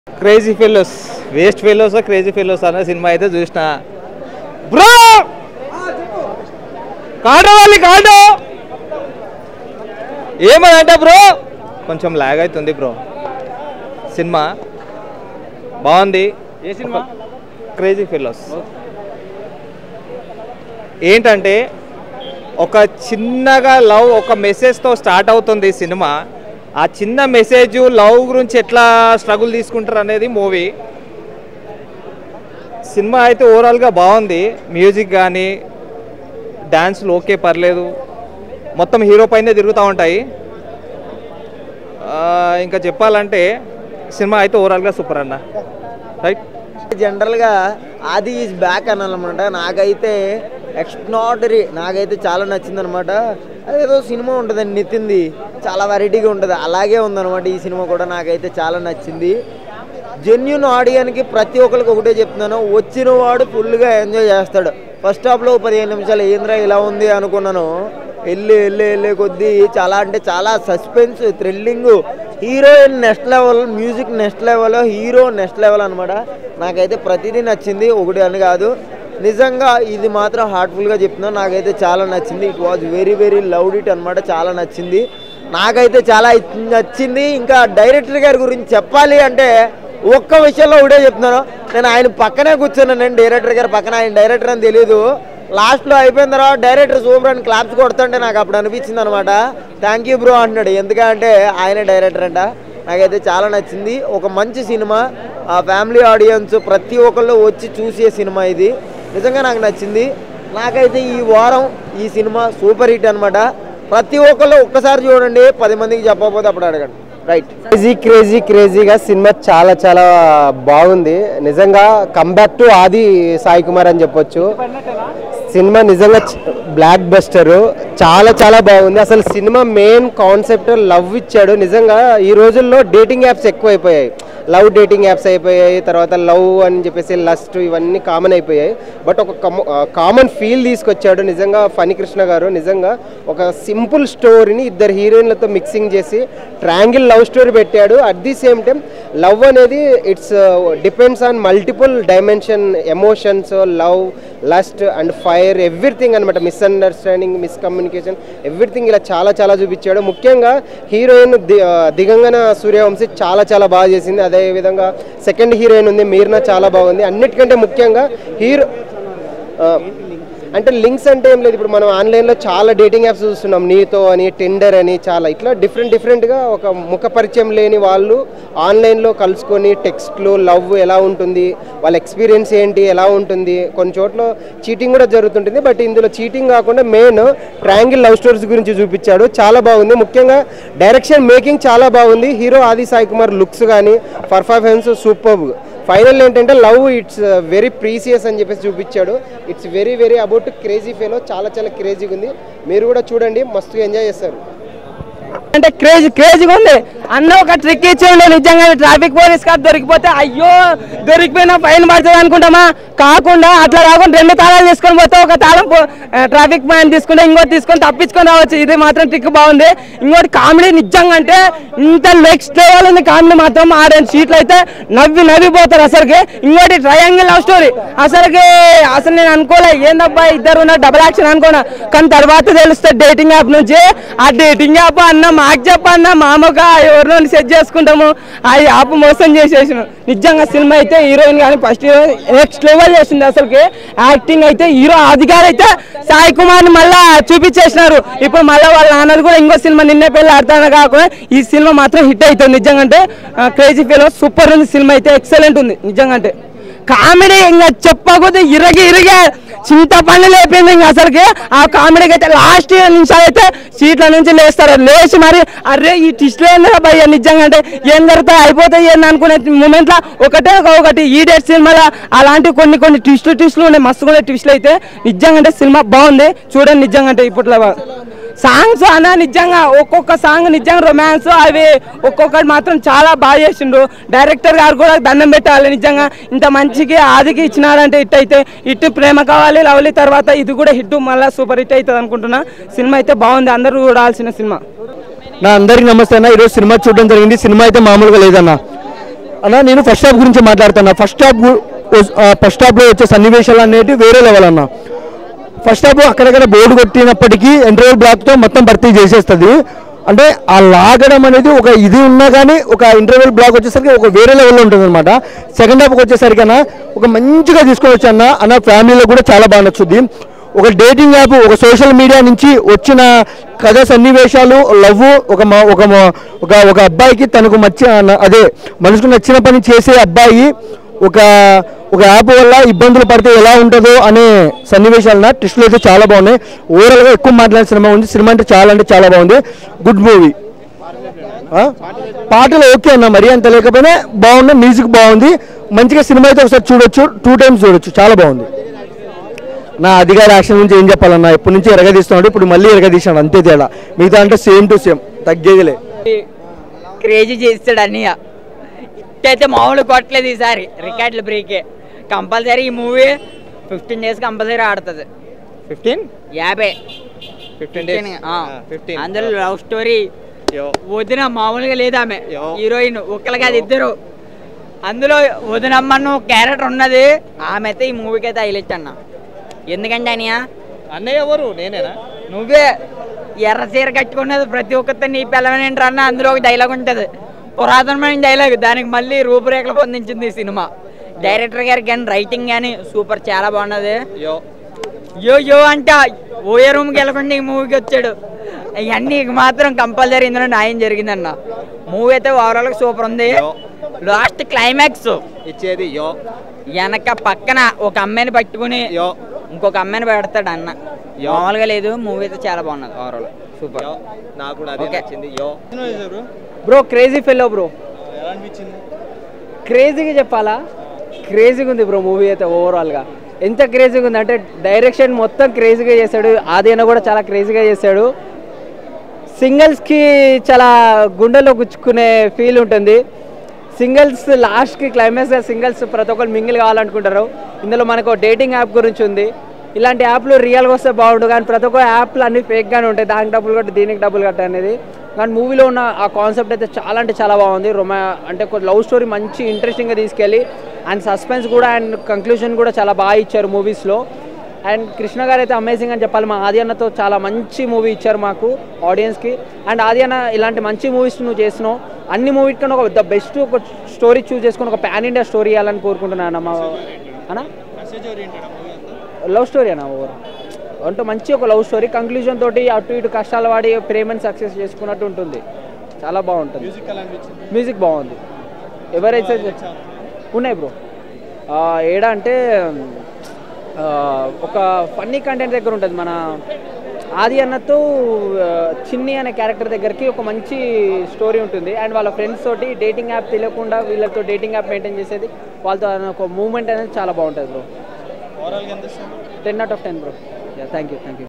Crazy fellows waste fellows crazy fellows అనే cinema అయితే చూసిన బ్రో కాటో వాళ్ళు కాటో ఏమనంటే బ్రో కొంచెం లాగ్ అవుతుంది బ్రో సినిమా బాగుంది ఏ సినిమా క్రేజీ ఫెలోస్ ఏంటంటే ఒక చిన్నగా లవ్ ఒక మెసేజ్తో స్టార్ట్ అవుతుంది ఈ సినిమా ఆ చిన్న మెసేజ్ లవ్ గురించి ఎట్లా స్ట్రగుల్ తీసుకుంటారు అనేది మూవీ సినిమా అయితే ఓవరాల్గా బాగుంది మ్యూజిక్ కానీ డ్యాన్స్లు ఓకే పర్లేదు మొత్తం హీరో పైనే తిరుగుతూ ఉంటాయి ఆ, ఇంకా చెప్పాలంటే సినిమా అయితే ఓవరాల్గా సూపర్ అన్న రైట్ జనరల్గా ఆది ఈజ్ బ్యాక్ అనాలన్నమాట నాకైతే ఎక్స్ట్రాడరీ నాకైతే చాలా నచ్చింది అనమాట అదేదో సినిమా ఉంటుందండి నితిన్ది చాలా వెరైటీగా ఉంటుంది అలాగే ఉందన్నమాట ఈ సినిమా కూడా నాకైతే చాలా నచ్చింది జెన్యున్ ఆడియన్కి ప్రతి ఒక్కరికి ఒకటే చెప్తున్నాను వచ్చిన వాడు ఫుల్గా ఎంజాయ్ చేస్తాడు ఫస్ట్ హాఫ్లో పదిహేను నిమిషాలు ఏంద్రా ఇలా ఉంది అనుకున్నాను వెళ్ళి వెళ్ళి వెళ్ళే కొద్దీ చాలా అంటే చాలా suspense thrilling heroine next level music next level hero next level అనమాట నాకైతే ప్రతిదీ నచ్చింది ఒకటి అని కాదు నిజంగా ఇది మాత్రం హార్ట్ఫుల్గా చెప్తున్నాను నాకైతే చాలా నచ్చింది it was very very loved it అనమాట చాలా నచ్చింది నాకైతే చాలా నచ్చింది ఇంకా డైరెక్టర్ గారి గురించి చెప్పాలి అంటే ఒక్క విషయంలో ఒకటే చెప్తున్నాను నేను ఆయన పక్కనే కూర్చున్నాను నేను డైరెక్టర్ గారి పక్కన ఆయన డైరెక్టర్ అని తెలియదు లాస్ట్లో అయిపోయిన తర్వాత డైరెక్టర్ సూపర్ అని క్లాప్స్ కొడుతుంటే నాకు అప్పుడు అనిపించింది అనమాట థ్యాంక్ యూ బ్రో అంటున్నాడు ఎందుకంటే ఆయన డైరెక్టర్ అంట నాకైతే చాలా నచ్చింది ఒక మంచి సినిమా ఆ ఫ్యామిలీ ఆడియన్స్ ప్రతి ఒక్కళ్ళు వచ్చి చూసే సినిమా ఇది నిజంగా నాకు నచ్చింది నాకైతే ఈ వారం ఈ సినిమా సూపర్ హిట్ అనమాట ప్రతి ఒక్కళ్ళు ఒక్కసారి చూడండి పది మందికి చెప్పకపోతే అప్పుడు అడగండి రైట్ క్రేజీ క్రేజీ క్రేజీగా సినిమా చాలా చాలా బాగుంది నిజంగా కంబ్యాక్ టు ఆది సాయి కుమార్ అని చెప్పొచ్చు సినిమా నిజంగా బ్లాక్ బస్టర్ చాలా చాలా బాగుంది అసలు సినిమా మెయిన్ కాన్సెప్ట్ లవ్ ఇచ్చాడు నిజంగా ఈ రోజుల్లో డేటింగ్ యాప్స్ ఎక్కువైపోయాయి లవ్ డేటింగ్ యాప్స్ అయిపోయాయి తర్వాత లవ్ అని చెప్పేసి లస్ట్ ఇవన్నీ కామన్ అయిపోయాయి బట్ ఒక కామన్ ఫీల్ తీసుకొచ్చాడు నిజంగా ఫణి కృష్ణ గారు నిజంగా ఒక సింపుల్ స్టోరీని ఇద్దరు హీరోయిన్లతో మిక్సింగ్ చేసి ట్రాంగిల్ లవ్ స్టోరీ పెట్టాడు at the same time love అనేది it's depends on multiple dimension emotions love lust and fire everything అనమాట మిస్అండర్స్టాండింగ్ మిస్కమ్యూనికేషన్ ఎవ్రీథింగ్ ఇలా చాలా చాలా చూపించాడు ముఖ్యంగా హీరోయిన్ ది- ఆ, దిగంగన సూర్యవంశీ చాలా చాలా బాగా చేసింది అదే విధంగా సెకండ్ హీరోయిన్ ఉంది మీర్నా చాలా బాగుంది అన్నిటికంటే ముఖ్యంగా హీరో ఆ, అంటే లింక్స్ అంటే ఏం లేదు ఇప్పుడు మనం ఆన్లైన్లో చాలా డేటింగ్ యాప్స్ చూస్తున్నాం నీతో అని టెండర్ అని చాలా ఇట్లా డిఫరెంట్ డిఫరెంట్గా ఒక ముఖ పరిచయం లేని వాళ్ళు ఆన్లైన్లో కలుసుకొని టెక్స్ట్లు లవ్ ఎలా ఉంటుంది వాళ్ళ ఎక్స్పీరియన్స్ ఏంటి ఎలా ఉంటుంది కొన్ని చోట్ల చీటింగ్ కూడా జరుగుతుంటుంది బట్ ఇందులో చీటింగ్ కాకుండా మెయిన్ ట్రయాంగిల్ లవ్ స్టోరీస్ గురించి చూపించాడు చాలా బాగుంది ముఖ్యంగా డైరెక్షన్ మేకింగ్ చాలా బాగుంది హీరో ఆది సాయి కుమార్ లుక్స్ కానీ పర్ఫార్మెన్స్ సూపర్ ఫైనల్ ఏంటంటే లవ్ ఇట్స్ వెరీ ప్రీసియస్ అని చెప్పేసి చూపించాడు it's very very about crazy fellow చాలా చాలా క్రేజీగా ఉంది మీరు కూడా చూడండి మస్తు ఎంజాయ్ చేస్తారు అంటే క్రేజీ క్రేజీగా ఉంది అన్న ఒక ట్రిక్ ఇచ్చిండు నిజంగా ట్రాఫిక్ పోలీస్ కార్ దొరికిపోతే అయ్యో దొరికిపోయినా ఫైన్ పడుతుంది అనుకుంటామా కాకుండా అట్లా కాకుండా రెండు తాళాలు తీసుకొని పోతే ఒక తాళం పో- ఆ, ట్రాఫిక్ ఫైన్ తీసుకుంటే ఇంకోటి తీసుకొని తప్పించుకొని రావచ్చు ఇది మాత్రం ట్రిక్ బాగుంది ఇంకోటి కామెడీ నిజంగా అంటే ఇంత నెక్స్ట్ లెవెల్ ఉంది కామెడీ మాత్రం ఆ రెండు సీట్లు అయితే నవ్వి నవ్విపోతారు అసలుకి ఇంకోటి ట్రయాంగిల్ లవ్ స్టోరీ అసలుకి అసలు నేను అనుకోలే ఏందబ్బా ఇద్దరు ఉన్న డబుల్ యాక్షన్ అనుకోనా కానీ తర్వాత తెలుస్తుంది డేటింగ్ యాప్ నుంచి ఆ డేటింగ్ యాప్ అన్న మాకు చెప్పన్న మామగా ఎవరినో సెట్ చేసుకుంటాము ఆ యాప్ మోసం చేసేసిన నిజంగా సినిమా అయితే హీరోయిన్ కానీ ఫస్ట్ నెక్స్ట్ లెవెల్ చేసింది అసలుకి యాక్టింగ్ అయితే హీరో అధికారి అయితే సాయి కుమార్ ని మళ్ళా చూపించేసినారు ఇప్పుడు మళ్ళీ వాళ్ళ నాన్నది కూడా ఇంకో సినిమా నిన్నే పెళ్ళి ఆడతాను కాకుండా ఈ సినిమా మాత్రం హిట్ అవుతుంది నిజంగా అంటే క్రేజీ ఫీల్ సూపర్ ఉంది సినిమా అయితే ఎక్సలెంట్ ఉంది నిజంగా అంటే కామెడీ ఇంకా చెప్పకపోతే ఇరగి ఇరిగే చింతపండు లేపింది ఇంకా అసలుకి ఆ కామెడీకి అయితే లాస్ట్ నిమిషాలు అయితే సీట్ల నుంచి లేస్తారు లేచి మరి అరే ఈ ట్విస్ట్లు ఏందిరా భయ్య నిజంగా అంటే ఏం జరుగుతాయి అయిపోతాయి ఏంది అనుకునే మూమెంట్లో ఒకటే ఒక- ఒకటి ఈ డేట్ సినిమాలో అలాంటి కొన్ని కొన్ని ట్విస్ట్లు ట్విస్ట్లు ఉన్నాయి మస్తు కూడా ట్విస్ట్లు అయితే నిజంగా అంటే సినిమా బాగుంది చూడండి నిజంగా అంటే ఇప్పట్లో సాంగ్స్ అన్న నిజంగా ఒక్కొక్క సాంగ్ నిజంగా రొమాన్స్ అవి ఒక్కొక్కటి మాత్రం చాలా బాగా చేసిండు డైరెక్టర్ గారు కూడా దండం పెట్టాలి నిజంగా ఇంత మంచికి ఆదికి ఇచ్చినాడంటే హిట్ అయితే హిట్ ప్రేమ కావాలి లవ్లీ తర్వాత ఇది కూడా హిట్ మళ్ళీ సూపర్ హిట్ అవుతుంది అనుకుంటున్నా సినిమా అయితే బాగుంది అందరూ చూడాల్సిన సినిమా నా అందరికి నమస్తే అన్న ఈరోజు సినిమా చూడడం జరిగింది సినిమా అయితే మామూలుగా లేదన్న అన్న నేను ఫస్ట్ హాఫ్ గురించి మాట్లాడుతున్నా ఫస్ట్ హాఫ్ ఫస్ట్ హాఫ్లో వచ్చే సన్నివేశాలు అనేవి వేరే లెవెల్ అన్న ఫస్ట్ హాఫ్ అక్కడక్కడ బోర్డు కొట్టినప్పటికీ ఇంటర్వ్యూ బ్లాక్తో మొత్తం భర్తీ చేసేస్తుంది అంటే ఆ లాగడం అనేది ఒక ఇది ఉన్నా కానీ ఒక ఇంటర్వ్యూ బ్లాక్ వచ్చేసరికి ఒక వేరే లెవెల్లో ఉంటుంది అనమాట సెకండ్ హాఫ్కి వచ్చేసరికి అన్న ఒక మంచిగా తీసుకోవచ్చు అన్న అన్న ఫ్యామిలీలో కూడా చాలా బాగా నచ్చుద్ది ఒక డేటింగ్ యాప్ ఒక సోషల్ మీడియా నుంచి వచ్చిన కథ సన్నివేశాలు లవ్ ఒక మా- ఒక మా- ఒక ఒక అబ్బాయికి తనకు మచ్చ అదే మనసుకు నచ్చిన పని చేసే అబ్బాయి ఒక ఒక యాప్ వల్ల ఇబ్బందులు పడితే ఎలా ఉంటుందో అనే సన్నివేశాలన ట్విస్టులు అయితే చాలా బాగున్నాయి ఓవరాల్గా ఎక్కువ మాట్లాడిన సినిమా ఉంది సినిమా అంటే చాలా అంటే చాలా బాగుంది గుడ్ మూవీ పాటలు ఓకే అన్న మరి అంత లేకపోయినా బాగుంది మ్యూజిక్ బాగుంది మంచిగా సినిమా అయితే ఒకసారి చూడొచ్చు టూ టైమ్స్ చూడొచ్చు చాలా బాగుంది నా అధికార యాక్షన్ గురించి ఏం చెప్పాలన్నా ఎప్పటి నుంచి ఎరగదీస్తున్నాడు ఇప్పుడు మళ్ళీ ఎరగదీశాడు అంతే తేడా మిగతా అంటే సేమ్ టు సేమ్ తగ్గేదిలే క్రేజీ చేస్తాడు అన్నయ్య అయితే మామూలు కొట్టలేదు ఈసారి రికార్డులు బ్రేకే కంపల్సరీ ఈ మూవీ ఫిఫ్టీన్ డేస్ కంపల్సరీ ఆడుతుంది ఫిఫ్టీన్ యాభై ఫిఫ్టీన్ 15, డేస్ ఆ. ఫిఫ్టీన్ అందులో లవ్ స్టోరీ వదిన మామూలుగా లేదు ఆమె యో. హీరోయిన్ ఒక్కలు కాదు ఇద్దరు అందులో వదినమ్మను క్యారెక్టర్ ఉన్నది ఆమె అయితే ఈ మూవీకి అయితే హైలైట్ అన్న ఎందుకంటే అనియా అన్నయ్య ఎవరు నేనేనా నువ్వే ఎర్ర చీర కట్టుకున్నది ప్రతి ఒక్కరితో నీ పిల్లమేంటారు అన్న అందులో ఒక డైలాగ్ ఉంటుంది పురాతనమైన డైలాగ్ దానికి మళ్ళీ రూపురేఖలు పొందించింది ఈ సినిమా డైరెక్టర్ గారికి కానీ రైటింగ్ కానీ సూపర్ చాలా బాగున్నది యో యో యో అంట ఓయే రూమ్కి వెళ్ళకుండా ఈ మూవీకి వచ్చాడు ఇవన్నీ మాత్రం కంపల్సరీ ఇందులో న్యాయం జరిగిందన్న మూవీ అయితే ఓవరాల్ సూపర్ ఉంది యో. లాస్ట్ క్లైమాక్స్ ఇచ్చేది యో వెనక పక్కన ఒక అమ్మాయిని పట్టుకుని యో ఇంకొక అమ్మాయిని పెడతాడు అన్న యో. మామూలుగా లేదు మూవీ అయితే చాలా బాగున్నది ఓవరాల్ సూపర్ యో నాకు కూడా అదే ఓకే. నచ్చింది యో బ్రో క్రేజీ ఫెల్లో బ్రో క్రేజీగా చెప్పాలా క్రేజీగా ఉంది బ్రో మూవీ అయితే ఓవరాల్గా ఎంత క్రేజీగా ఉంది అంటే డైరెక్షన్ మొత్తం క్రేజీగా చేశాడు ఆదిన కూడా చాలా క్రేజీగా చేశాడు సింగిల్స్కి చాలా గుండెలో గుచ్చుకునే ఫీల్ ఉంటుంది సింగిల్స్ లాస్ట్కి క్లైమాక్స్ సింగిల్స్ ప్రతి ఒక్కరు మింగిల్ కావాలనుకుంటారు ఇందులో మనకు డేటింగ్ యాప్ గురించి ఉంది ఇలాంటి యాప్లు రియల్గా వస్తే బాగుండు కానీ ప్రతి ఒక్క యాప్లు అన్ని ఫేక్గానే ఉంటాయి దానికి డబ్బులు కట్టి దీనికి డబ్బులు కట్ట అనేది కానీ మూవీలో ఉన్న ఆ కాన్సెప్ట్ అయితే చాలా అంటే చాలా బాగుంది రొమా అంటే ఒక లవ్ స్టోరీ మంచి ఇంట్రెస్టింగ్గా తీసుకెళ్ళి అండ్ సస్పెన్స్ కూడా అండ్ కంక్లూజన్ కూడా చాలా బాగా ఇచ్చారు మూవీస్లో అండ్ కృష్ణ గారు అయితే అమేజింగ్ అని చెప్పాలి మా ఆది అన్నతో చాలా మంచి మూవీ ఇచ్చారు మాకు ఆడియన్స్కి అండ్ ఆది అన్న ఇలాంటి మంచి మూవీస్ నువ్వు చేసినావు అన్ని మూవీ కన్నా ఒక ద బెస్ట్ ఒక స్టోరీ చూస్ చేసుకుని ఒక ప్యాన్ ఇండియా స్టోరీ ఇవ్వాలని కోరుకుంటున్నాను అన్న మా అన్న లవ్ స్టోరీ అన్న ఓవర్ అంటే మంచి ఒక లవ్ స్టోరీ కంక్లూజన్ తోటి అటు ఇటు కష్టాలు వాడి ప్రేమని సక్సెస్ చేసుకున్నట్టు ఉంటుంది చాలా బాగుంటుంది మ్యూజిక్ బాగుంది ఎవరైతే ఉన్నాయి బ్రో ఏడా అంటే ఆ, ఒక ఫన్నీ కంటెంట్ దగ్గర ఉంటుంది మన ఆది అన్నతో ఆ, చిన్ని అనే క్యారెక్టర్ దగ్గరికి ఒక మంచి స్టోరీ ఉంటుంది అండ్ వాళ్ళ ఫ్రెండ్స్ తోటి డేటింగ్ యాప్ తెలియకుండా వీళ్ళతో డేటింగ్ యాప్ మెయింటైన్ చేసేది వాళ్ళతో ఒక మూమెంట్ అనేది చాలా బాగుంటుంది bro ten out of ten bro thank you thank you